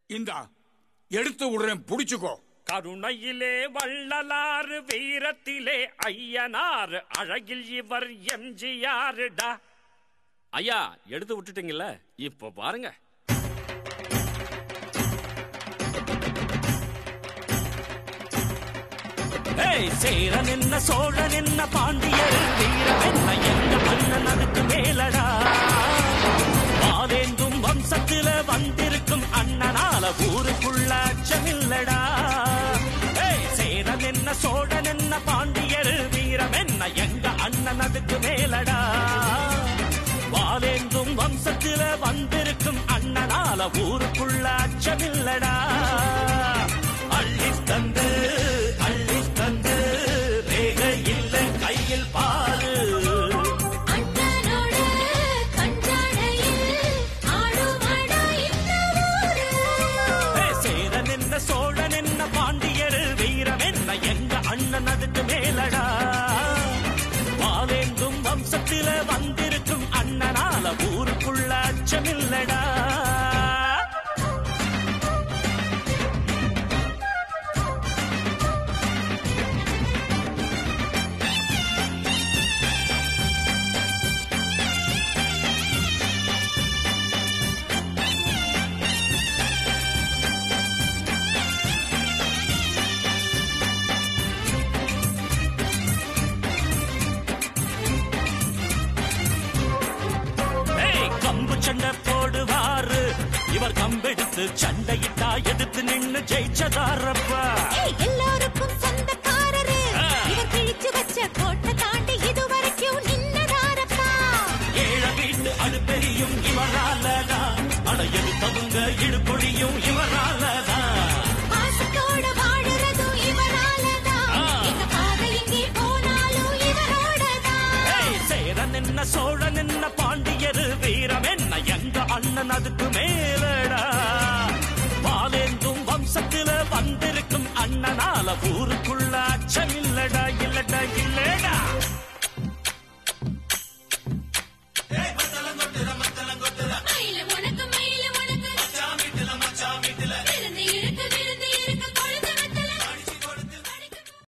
இந்தா எடுத்து விடுறேன் புடிச்சுக்கோ கருணையிலே வள்ளலாறு வீரத்திலே ஐயனார் அழகில் இவர் எம்ஜிஆருடா ஐயா எடுத்து விட்டுட்டீங்கல்ல இப்ப பாருங்க ஏய் சேரன் என்ன சோழன் என்ன பாண்டியர் வீரன் என்ன எங்க அண்ணன் அதுக்கு மேலடா வாவேந்தும் வம்சத்துல வந்திருக்கும் அண்ணனால ஊருக்குள்ள அச்சமில்லடா ஏய் சேரன் என்ன சோழன் என்ன பாண்டியர் வீரம் என்ன எங்க அண்ணன் அதுக்கு மேலடா வாவேந்தும் வம்சத்துல வந்திருக்கும் அண்ணனால ஊருக்குள்ள அச்சமில்லடா அள்ளி தந்து அள்ளி தந்து ரேக இல்ல கையில் பாரு அண்ணனோட கஞ்சாடையில் ஆடுமடா இந்த ஊரு. ஏய், சேரன் என்ன சோழன் என்ன பாண்டியர் வீரம் என்ன எங்க அண்ணன் அதுக்கு மேலடா வாவேந்தும் வம்சத்தில வந்திருக்கும் அண்ணனால ஊருக்குள்ள அச்சமில்லடா ஏய், கம்பு சண்டை போடுவாரு இவர் கம்பெடுத்து சண்டையிட்டா எதிர்த்து நின்னு ஜெயிச்சதாரப்பா ஏய், எல்லாருக்கும் சொந்தக்காரரு. ஆ. இவர் கிழிச்சு வச்ச கோட்டை தாண்டி இதுவரைக்கும் நின்னதாரப்பா. ஏழ வீட்டு அடுப்பெரியும் இவராலதான் அடையது தவுங்க இடுபொழியும் இவராலதான் பாசத்தோட வாழுறதும் இவராலதான். ஆ. எங்க பாதை எங்கே போனாலும் இவரோடதான். ஏய், சேரன் என்ன சோழன் என்ன பாண்டியர் வீரம் என்ன எங்க அண்ணன் அதுக்கு மேலடா வாலேந்தும் வம்சத்தில வந்திருக்கும் அண்ணனால ஊருக்குள்ள